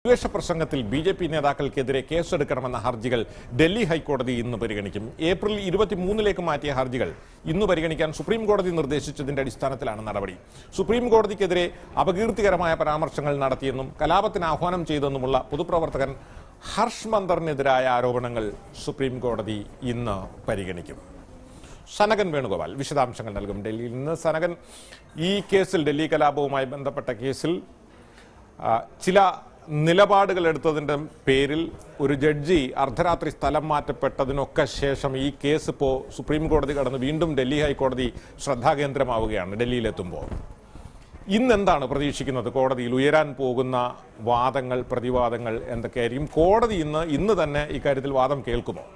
വിദ്വേഷ പ്രസംഗത്തിൽ B J P നേതാക്കൾക്കെതിരെ കേസെടുക്കണമെന്ന ഹർജികൾ ഡൽഹി ഹൈക്കോടതി ഇന്ന് പരിഗണിക്കും ഏപ്രിൽ ഇരുപത്തിമൂന്നിലേക്ക് മാറ്റിയ ഹർജികൾ ഇന്ന് പരിഗണിക്കാൻ സുപ്രീം കോടതി നിർദ്ദേശിച്ചതിന്റെ അടിസ്ഥാനത്തിലാണ് നടപടി സുപ്രീം കോടതിക്കെതിരെ അപകീർത്തികരമായ പരാമർശങ്ങൾ നടത്തിയെന്നും കലാപത്തിന് ആഹ്വാനം ചെയ്തെന്നുമുള്ള പൊതുപ്രവർത്തകൻ ഹർഷ് മന്ദറിനെതിരായ ആരോപണങ്ങൾ സുപ്രീം കോടതി ഇന്ന് പരിഗണിക്കും സനകൻ വേണുഗോപാൽ വിശദാംശങ്ങൾ നൽകും ഡൽഹിയിൽ നിന്ന് സനകൻ ഈ കേസിൽ ഡൽഹി കലാപവുമായി ബന്ധപ്പെട്ട കേസിൽ ആ, ചില നിലപാടുകൾ എടുത്തതിന്റെ പേരിൽ ഒരു ജഡ്ജി അർദ്ധരാത്രി സ്ഥലം മാറ്റപ്പെട്ടതിനൊക്കെ ശേഷം ഈ കേസ് ഇപ്പോൾ സുപ്രീം കോടതി കടന്ന് വീണ്ടും ഡൽഹി ഹൈക്കോടതി ശ്രദ്ധാകേന്ദ്രമാവുകയാണ് ഡൽഹിയിലെത്തുമ്പോൾ ഇന്ന് എന്താണ് പ്രതീക്ഷിക്കുന്നത് കോടതിയിൽ ഉയരാൻ പോകുന്ന വാദങ്ങൾ പ്രതിവാദങ്ങൾ എന്തൊക്കെയായിരിക്കും കോടതി ഇന്ന് ഇന്ന് തന്നെ ഇക്കാര്യത്തിൽ വാദം കേൾക്കുമോ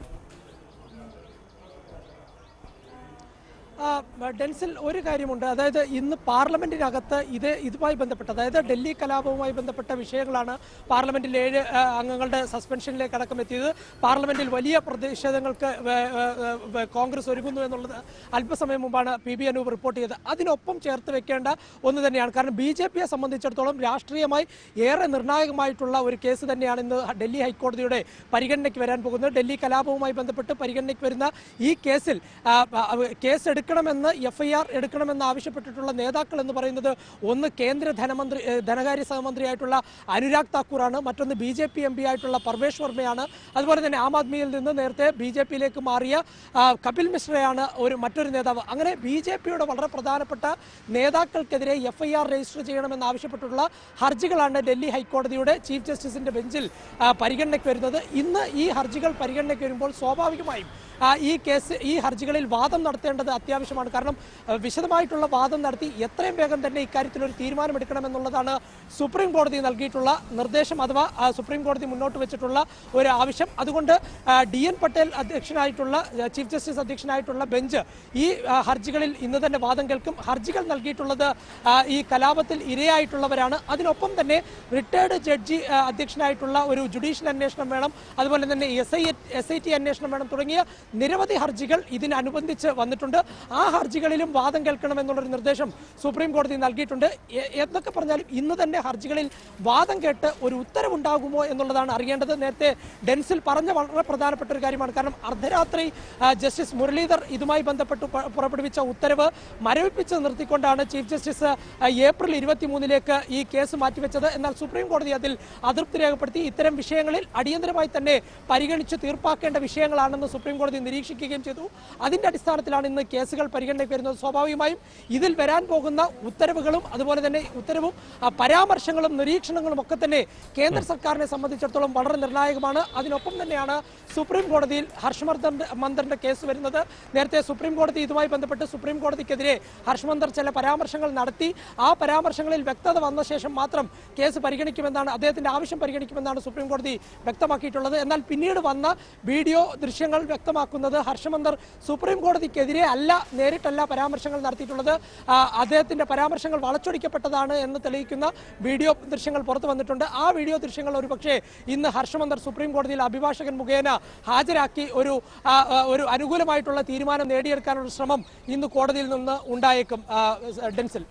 ആ, ഡെൻസിൽ ഒരു കാര്യമുണ്ട് അതായത് ഇന്ന് പാർലമെന്റിനകത്ത് ഇത് ഇതുമായി ബന്ധപ്പെട്ട് അതായത് ഡൽഹി കലാപവുമായി ബന്ധപ്പെട്ട വിഷയങ്ങളാണ് പാർലമെന്റിൽ ഏഴ് ആ, അംഗങ്ങളുടെ സസ്പെൻഷനിലേക്ക് അടക്കം എത്തിയത് പാർലമെന്റിൽ വലിയ പ്രതിഷേധങ്ങൾക്ക് വേ- വേ- വേ- കോൺഗ്രസ് ഒരുങ്ങുന്നു എന്നുള്ളത് അല്പസമയം മുമ്പാണ് പി ബി അനൂപ് റിപ്പോർട്ട് ചെയ്തത് അതിനൊപ്പം ചേർത്ത് വെക്കേണ്ട ഒന്ന് തന്നെയാണ് കാരണം ബി ജെ പിയെ സംബന്ധിച്ചിടത്തോളം രാഷ്ട്രീയമായി ഏറെ നിർണായകമായിട്ടുള്ള ഒരു കേസ് തന്നെയാണ് ഇന്ന് ഡൽഹി ഹൈക്കോടതിയുടെ പരിഗണനയ്ക്ക് വരാൻ പോകുന്നത് ഡൽഹി കലാപവുമായി ബന്ധപ്പെട്ട് പരിഗണനയ്ക്ക് വരുന്ന ഈ കേസിൽ ആ, ആ, കേസ് എടുക്കണമെന്ന് എഫ് ഐ ആർ എടുക്കണമെന്ന് ആവശ്യപ്പെട്ടിട്ടുള്ള നേതാക്കൾ എന്ന് പറയുന്നത് ഒന്ന് കേന്ദ്ര ധനമന്ത്രി ഏ, ധനകാര്യ സഹമന്ത്രിയായിട്ടുള്ള അനുരാഗ് താക്കൂറാണ് മറ്റൊന്ന് B J P M P ആയിട്ടുള്ള പർവേഷ് വർമ്മയാണ് അതുപോലെ തന്നെ ആം ആദ്മിയിൽ നിന്ന് നേരത്തെ ബി ജെ പിയിലേക്ക് മാറിയ ആ, കപിൽ മിശ്രയാണ് ഒരു മറ്റൊരു നേതാവ് അങ്ങനെ ബി ജെ പിയുടെ വളരെ പ്രധാനപ്പെട്ട നേതാക്കൾക്കെതിരെ എഫ് ഐ ആർ രജിസ്റ്റർ ചെയ്യണമെന്ന് ആവശ്യപ്പെട്ടുള്ള ഹർജികളാണ് ഡൽഹി ഹൈക്കോടതിയുടെ ചീഫ് ജസ്റ്റിസിന്റെ ബെഞ്ചിൽ ആ, പരിഗണനയ്ക്ക് വരുന്നത് ഇന്ന് ഈ ഹർജികൾ പരിഗണനയ്ക്ക് വരുമ്പോൾ സ്വാഭാവികമായും ആ, ഈ കേസ് ഈ ഹർജികളിൽ വാദം നടത്തേണ്ടത് അത്യാവശ്യമാണ് കാരണം ആ, വിശദമായിട്ടുള്ള വാദം നടത്തി എത്രയും വേഗം തന്നെ ഇക്കാര്യത്തിൽ ഒരു തീരുമാനമെടുക്കണമെന്നുള്ളതാണ് സുപ്രീം കോടതി നൽകിയിട്ടുള്ള നിർദ്ദേശം അഥവാ ആ, സുപ്രീം കോടതി മുന്നോട്ട് വെച്ചിട്ടുള്ള ഒരു ആവശ്യം അതുകൊണ്ട് ആ, ഡി എൻ പട്ടേൽ അധ്യക്ഷനായിട്ടുള്ള ആ, ചീഫ് ജസ്റ്റിസ് അധ്യക്ഷനായിട്ടുള്ള ബെഞ്ച് ഈ ആ, ഹർജികളിൽ ഇന്ന് തന്നെ വാദം കേൾക്കും ഹർജികൾ നൽകിയിട്ടുള്ളത് ആ, ഈ കലാപത്തിൽ ഇരയായിട്ടുള്ളവരാണ് അതിനൊപ്പം തന്നെ റിട്ടയർഡ് ജഡ്ജി ആ, അധ്യക്ഷനായിട്ടുള്ള ഒരു ജുഡീഷ്യൽ അന്വേഷണം വേണം അതുപോലെ തന്നെ S I S I T അന്വേഷണം വേണം തുടങ്ങിയ നിരവധി ഹർജികൾ ഇതിനനുബന്ധിച്ച് വന്നിട്ടുണ്ട് ആ ഹർജികളിലും വാദം കേൾക്കണമെന്നുള്ളൊരു നിർദ്ദേശം സുപ്രീം കോടതി നൽകിയിട്ടുണ്ട് എ- എന്നൊക്കെ പറഞ്ഞാലും ഇന്ന് തന്നെ ഹർജികളിൽ വാദം കേട്ട് ഒരു ഉത്തരവുണ്ടാകുമോ എന്നുള്ളതാണ് അറിയേണ്ടത് നേരത്തെ ഡെൻസിൽ പറഞ്ഞ വളരെ പ്രധാനപ്പെട്ട ഒരു കാര്യമാണ് കാരണം അർദ്ധരാത്രി ആ, ജസ്റ്റിസ് മുരളീധർ ഇതുമായി ബന്ധപ്പെട്ട് പ- പുറപ്പെടുവിച്ച ഉത്തരവ് മരവിപ്പിച്ച് നിർത്തിക്കൊണ്ടാണ് ചീഫ് ജസ്റ്റിസ് ആ, ഏപ്രിൽ ഇരുപത്തിമൂന്നിലേക്ക് ഈ കേസ് മാറ്റിവെച്ചത് എന്നാൽ സുപ്രീം കോടതി അതിൽ അതൃപ്തി രേഖപ്പെടുത്തി ഇത്തരം വിഷയങ്ങളിൽ അടിയന്തരമായി തന്നെ പരിഗണിച്ച് തീർപ്പാക്കേണ്ട വിഷയങ്ങളാണെന്ന് സുപ്രീം കോടതി നിരീക്ഷിക്കുകയും ചെയ്തു അതിന്റെ അടിസ്ഥാനത്തിലാണ് ഇന്ന് കേസുകൾ പരിഗണനയ്ക്ക് വരുന്നത് സ്വാഭാവികമായും ഇതിൽ വരാൻ പോകുന്ന ഉത്തരവുകളും അതുപോലെ തന്നെ ഉത്തരവും ആ, പരാമർശങ്ങളും നിരീക്ഷണങ്ങളും ഒക്കെ തന്നെ കേന്ദ്ര സർക്കാരിനെ സംബന്ധിച്ചിടത്തോളം വളരെ നിർണായകമാണ് അതിനൊപ്പം തന്നെയാണ് സുപ്രീം കോടതിയിൽ ഹർഷവർദ്ധൻ മന്ദറിന്റെ കേസ് വരുന്നത് നേരത്തെ സുപ്രീം കോടതി ഇതുമായി ബന്ധപ്പെട്ട് സുപ്രീം കോടതിക്കെതിരെ ഹർഷമന്ദർ ചില പരാമർശങ്ങൾ നടത്തി ആ പരാമർശങ്ങളിൽ വ്യക്തത വന്ന ശേഷം മാത്രം കേസ് പരിഗണിക്കുമെന്നാണ് അദ്ദേഹത്തിന്റെ ആവശ്യം പരിഗണിക്കുമെന്നാണ് സുപ്രീം കോടതി വ്യക്തമാക്കിയിട്ടുള്ളത് എന്നാൽ പിന്നീട് വന്ന വീഡിയോ ദൃശ്യങ്ങൾ വ്യക്തമാക്കുന്നത് ഹർഷമന്ദർ സുപ്രീം കോടതിക്കെതിരെ അല്ല നേരിട്ടല്ല പരാമർശങ്ങൾ നടത്തിയിട്ടുള്ളത് ആ, അദ്ദേഹത്തിന്റെ പരാമർശങ്ങൾ വളച്ചൊടിക്കപ്പെട്ടതാണ് എന്ന് തെളിയിക്കുന്ന വീഡിയോ ദൃശ്യങ്ങൾ പുറത്തു വന്നിട്ടുണ്ട് ആ വീഡിയോ ദൃശ്യങ്ങൾ ഒരു പക്ഷേ ഇന്ന് ഹർഷമന്ദർ സുപ്രീം കോടതിയിൽ അഭിഭാഷകൻ മുഖേന ഹാജരാക്കി ഒരു ആ, ആ, ഒരു അനുകൂലമായിട്ടുള്ള തീരുമാനം നേടിയെടുക്കാനുള്ള ശ്രമം ഇന്ന് കോടതിയിൽ നിന്ന് ഉണ്ടായേക്കും ആ, ഡെൻസിൽ